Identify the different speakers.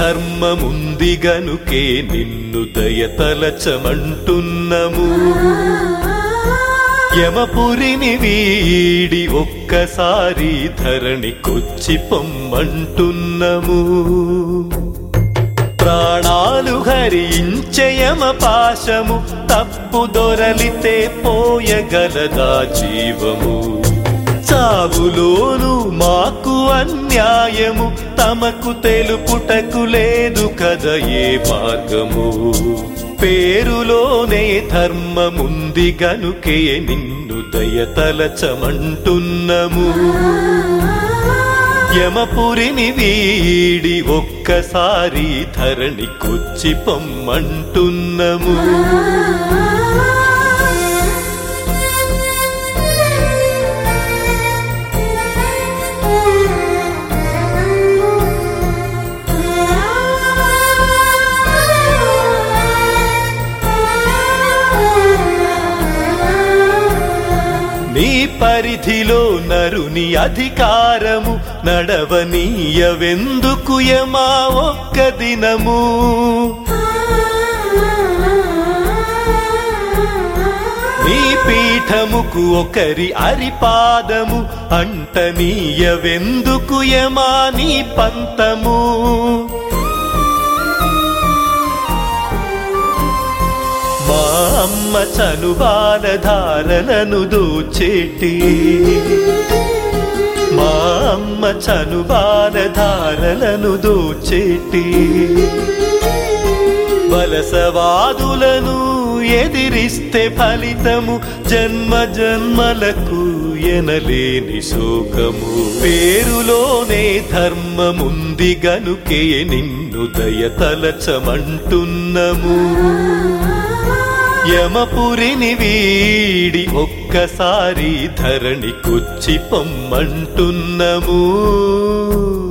Speaker 1: ధర్మముంది గనుకే నిన్ను దయతలచమంటున్నము యమపురిని వీడి ఒక్కసారి ధరణికొచ్చి పొమ్మంటున్నము ప్రాణాలు హరించే యమ పాశము తప్పు దొరలితే పోయగలదా జీవము చావులోను మాకు అన్యాయము తమకు తెలుపుటకు లేదు కదా ఏ మార్గము పేరులోనే ధర్మముంది గనుకే నిన్ను దయతలచమంటున్నము యమపురిని వీడి ఒక్కసారి ధరణికొచ్చి పొమ్మంటున్నము నీ పరిధిలో నరుని అధికారము నడవనీయవెందుకు యమా ఒక్క దినము నీ పీఠముకు ఒకరి అరిపాదము అంటనీయవెందుకు యమా నీ పంతము మా అమ్మ చనుబాల ధారలను దోచేటి మా అమ్మ చనుబాల ధారలను దోచేటి వలసవాదులను ఎదిరిస్తే ఫలితము జన్మ జన్మలకు ఎనలేని శోకము పేరులోనే ధర్మముంది గనుకే నిన్ను దయతలచమంటున్నము యమపురిని వీడి ఒక్కసారి ధరణికొచ్చి పొమ్మంటున్నము